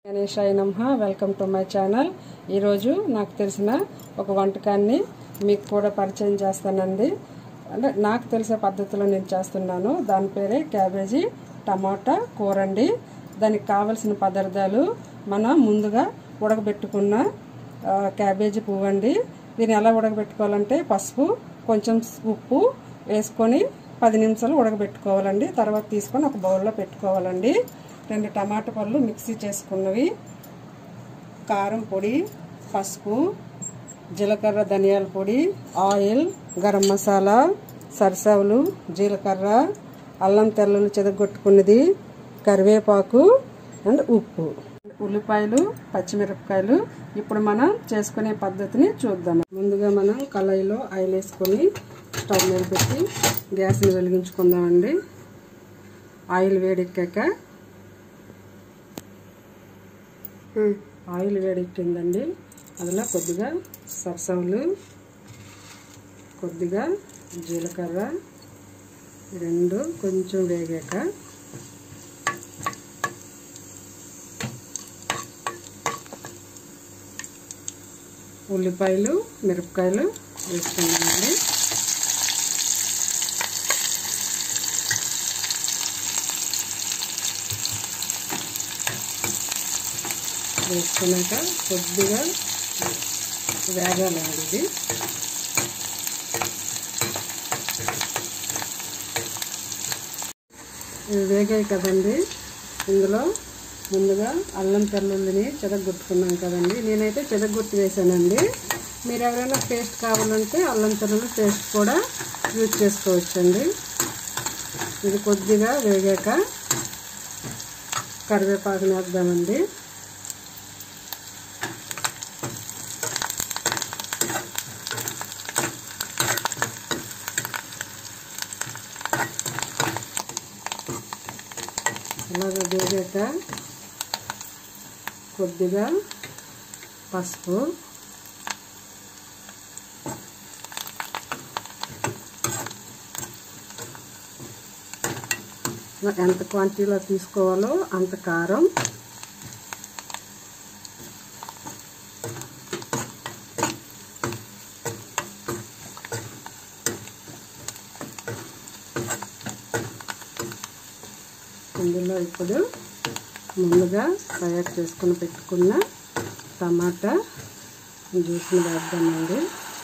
గణేశాయ నమః welcome to my channel ఈరోజు నాకు తెలిసిన ఒక వంటకాన్ని మీకు కూడా పరిచయం చేస్తానండి అంటే నాకు తెలిసే పద్ధతిలో నేను చేస్తున్నాను దాని పేరే క్యాబేజీ టమాటా కూర అండి దానికి కావలసిన పదార్థాలు మనం ముందుగా ఉడకబెట్టుకున్న ఆ, క్యాబేజీ పువ్వు అండి దీన్ని ఎలా ఉడకబెట్టుకోవాలంటే పసుపు కొంచెం ఉప్పు వేసుకొని పది నిమిషాలు ఉడకబెట్టుకోవాలండి తర్వాత తీసుకొని ఒక బౌల్లో పెట్టుకోవాలండి రెండు టమాటా పళ్ళు మిక్సీ చేసుకున్నవి కారం పొడి పసుపు జీలకర్ర ధనియాల పొడి ఆయిల్ గరం మసాలా సరిసవులు జీలకర్ర అల్లం తెల్లలు చెదగొట్టుకున్నది కరివేపాకు అండ్ ఉప్పు ఉల్లిపాయలు పచ్చిమిరపకాయలు ఇప్పుడు మనం చేసుకునే పద్ధతిని చూద్దాం ముందుగా మనం కళాయిలో ఆయిల్ వేసుకొని స్టవ్ మీద పెట్టి గ్యాస్ని వెలిగించుకుందామండి ఆయిల్ వేడెక్కాక ఆయిల్ వేడెక్కిందండి అందులో కొద్దిగా సరసవులు కొద్దిగా జీలకర్ర రెండు కొంచెం వేగాక ఉల్లిపాయలు మిరపకాయలు వేసుకున్నామండి వేసుకున్నాక కొద్దిగా వేగాలండి ఇది ఇవి వేగాయి కదండి ఇందులో ముందుగా అల్లం తెల్లుల్లిని చెదగొట్టుకున్నాం కదండి నేనైతే చెదగొట్టి వేసానండి మీరు ఎవరైనా పేస్ట్ కావాలంటే అల్లం తెల్లుల్లి పేస్ట్ కూడా యూజ్ చేసుకోవచ్చండి ఇది కొద్దిగా వేగాక కరివేపాకు వేద్దామండి అలాగే వేగాక కొద్దిగా పసుపు ఎంత క్వాంటిటీలో తీసుకోవాలో అంత కారం ఇందులో ఇప్పుడు ముందుగా తయారు చేసుకుని పెట్టుకున్న టమాటా జ్యూస్ని వేద్దామండి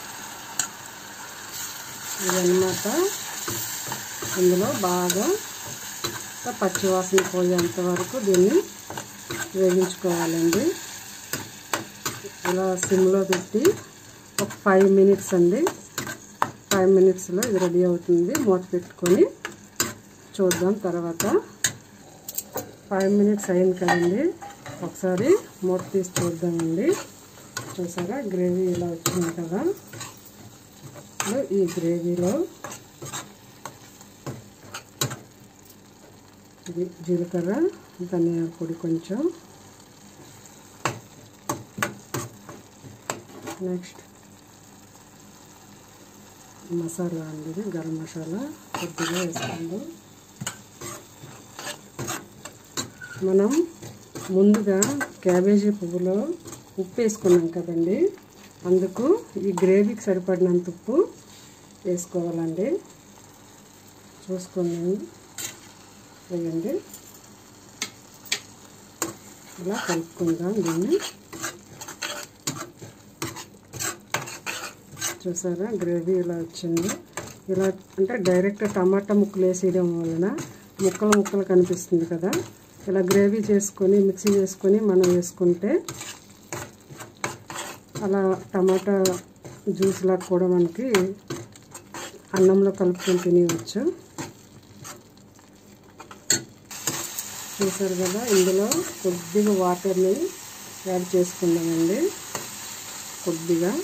ఇదన్నమాట ఇందులో బాగా పచ్చివాసన పోయేంత వరకు దీన్ని వేగించుకోవాలండి ఇలా సిమ్లో పెట్టి ఒక ఫైవ్ మినిట్స్ అండి ఫైవ్ మినిట్స్లో ఇది రెడీ అవుతుంది మూత పెట్టుకొని చూద్దాం తర్వాత ఫైవ్ మినిట్స్ అయింది కదండి ఒకసారి మూత తీసి చూద్దామండి చూసారా గ్రేవీ ఇలా వచ్చింది కదా ఇప్పుడు ఈ గ్రేవీలో ఇది జీలకర్ర ధనియాల పొడి కొంచెం నెక్స్ట్ మసాలా అండి ఇది గరం మసాలా కొద్దిగా వేసుకోండి మనం ముందుగా క్యాబేజీ పువ్వులో ఉప్పు వేసుకున్నాం కదండి అందుకు ఈ గ్రేవీకి సరిపడినంత ఉప్పు వేసుకోవాలండి చూసుకొని వేయండి ఇలా కలుపుకుందాం దీన్ని చూసారా గ్రేవీ ఇలా వచ్చింది ఇలా అంటే డైరెక్ట్ టమాటా ముక్కలు వేసేయడం వలన ముక్కలు ముక్కలు కనిపిస్తుంది కదా ఇలా గ్రేవీ చేసుకొని మిక్సీ చేసుకొని మనం వేసుకుంటే అలా టమాటా జ్యూస్ లాగా కూడా మనకి అన్నంలో కలుపుకొని తినేయవచ్చు చూసారు కదా ఇందులో కొద్దిగా వాటర్ని యాడ్ చేసుకుందామండి కొద్దిగా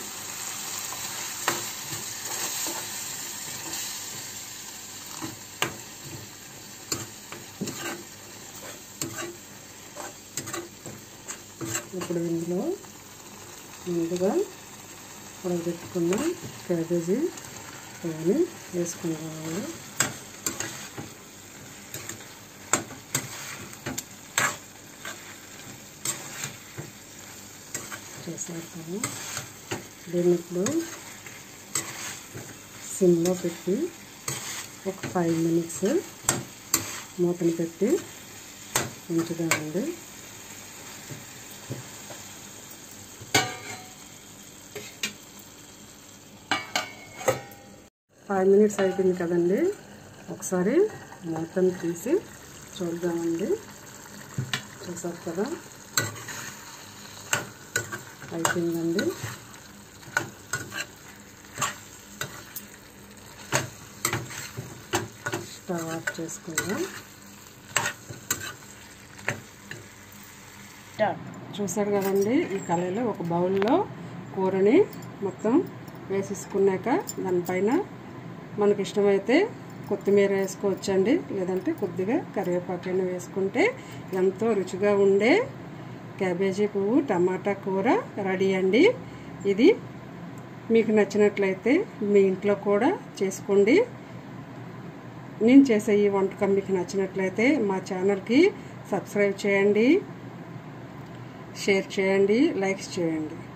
ఇప్పుడు ఇందులో ముందుగా ఉడకబెట్టుకున్న క్యాబేజీ పువ్వుని వేసుకుందామండి చేసేస్తాను దీన్ని ఇప్పుడు సిమ్లో పెట్టి ఒక ఫైవ్ మినిట్స్ మూతను పెట్టి ఉంచుదామండి ఫైవ్ మినిట్స్ అయిపోయింది కదండి ఒకసారి మూతను తీసి చూద్దామండి చూసారు కదా అయిపోయిందండి స్టవ్ ఆఫ్ చేసుకుందాం చూసారు కదండి ఈ కళాయిలో ఒక బౌల్లో కూరని మొత్తం వేసేసుకున్నాక దానిపైన మనకి ఇష్టమైతే కొత్తిమీర వేసుకోవచ్చండి లేదంటే కొద్దిగా కరివేపాకైనా వేసుకుంటే ఎంతో రుచిగా ఉండే క్యాబేజీ పువ్వు టమాటా కూర రెడీ అండి ఇది మీకు నచ్చినట్లయితే మీ ఇంట్లో కూడా చేసుకోండి నేను చేసే ఈ వంటకం మీకు నచ్చినట్లయితే మా ఛానల్కి సబ్స్క్రైబ్ చేయండి షేర్ చేయండి లైక్స్ చేయండి